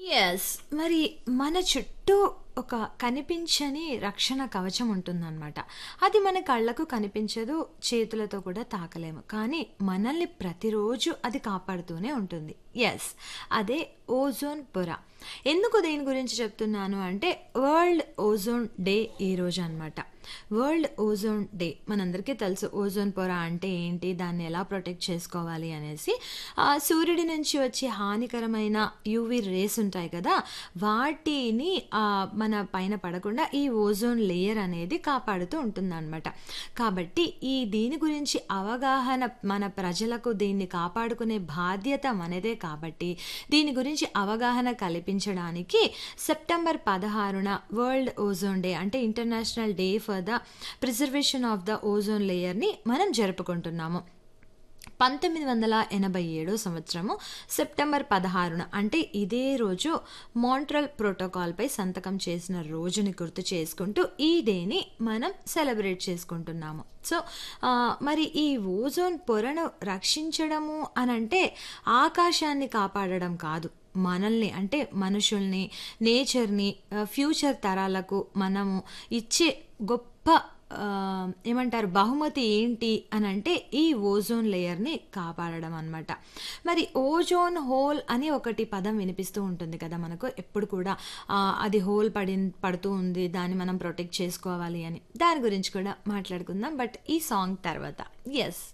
Yes. మరి మన చుట్టూ ఒక కనిపించని రక్షణ కవచం ఉంటుందనమాట. అది మన కళ్ళకు కనిపించదు, చేతులతో కూడా తాకలేము. కానీ మనల్ని ప్రతిరోజు అది కాపాడుతూనే ఉంటుంది. యెస్. అదే ఓజోన్ పొర. ఎందుకు దీని గురించి చెప్తున్నాను అంటే వరల్డ్ ఓజోన్ డే ఈరోజు అనమాట. వరల్డ్ ఓజోన్ డే మనందరికీ తెలుసు ఓజోన్ పొర అంటే ఏంటి? దాన్ని ఎలా ప్రొటెక్ట్ చేసుకోవాలి అనేసి. ఆహ్, సూర్యుడి నుంచి వచ్చే హానికరమైన యూవీ రేస్ ఉంటాయి కదా! వాటిని ఆహ్, మన పైన పడకుండా ఈ ఓజోన్ లేయర్ అనేది కాపాడుతూ ఉంటుందనమాట. కాబట్టి ఈ దీని గురించి అవగాహన మన ప్రజలకు దీన్ని కాపాడుకునే బాధ్యత మనదే కాబట్టి దీని గురించి అవగాహన కల్పించడానికి సెప్టెంబర్ 16న వరల్డ్ ఓజోన్ డే అంటే International Day for the Preservation of the Ozone లేయర్‌ని మనం జరుపుకుంటున్నాము. 1987 సంవత్సరము సెప్టెంబర్ 16న అంటే ఇదే రోజు మాంట్రల్ ప్రోటోకాల్‌పై సంతకం చేసిన రోజుని గుర్తు చేసుకుంటూ ఈ డేని మనం సెలబ్రేట్ చేసుకుంటున్నాము. సో, ఆహ్, మరి ఈ ఓజోన్ పొరను రక్షించడము అనంటే ఆకాశాన్ని కాపాడడం కాదు. మనల్ని అంటే మనుషుల్ని, నేచర్‌ని ఆహ్, ఫ్యూచర్ తరాలకు మనము ఇచ్చే గొప్ప ఆహ్, ఏమంటారు బహుమతి ఏంటి అనంటే ఈ ఓజోన్ లేయర్‌ని కాపాడడం అనమాట. మరి ఓజోన్ హోల్ అని ఒకటి పదం వినిపిస్తూ ఉంటుంది కదా మనకు ఎప్పుడు కూడా. ఆహ్, అది హోల్ పడిన్ పడుతూ ఉంది. దాన్ని మనం ప్రొటెక్ట్ చేసుకోవాలి అని. దాని గురించి కూడా మాట్లాడుకుందాం. బట్ ఈ సాంగ్ తర్వాత. యెస్.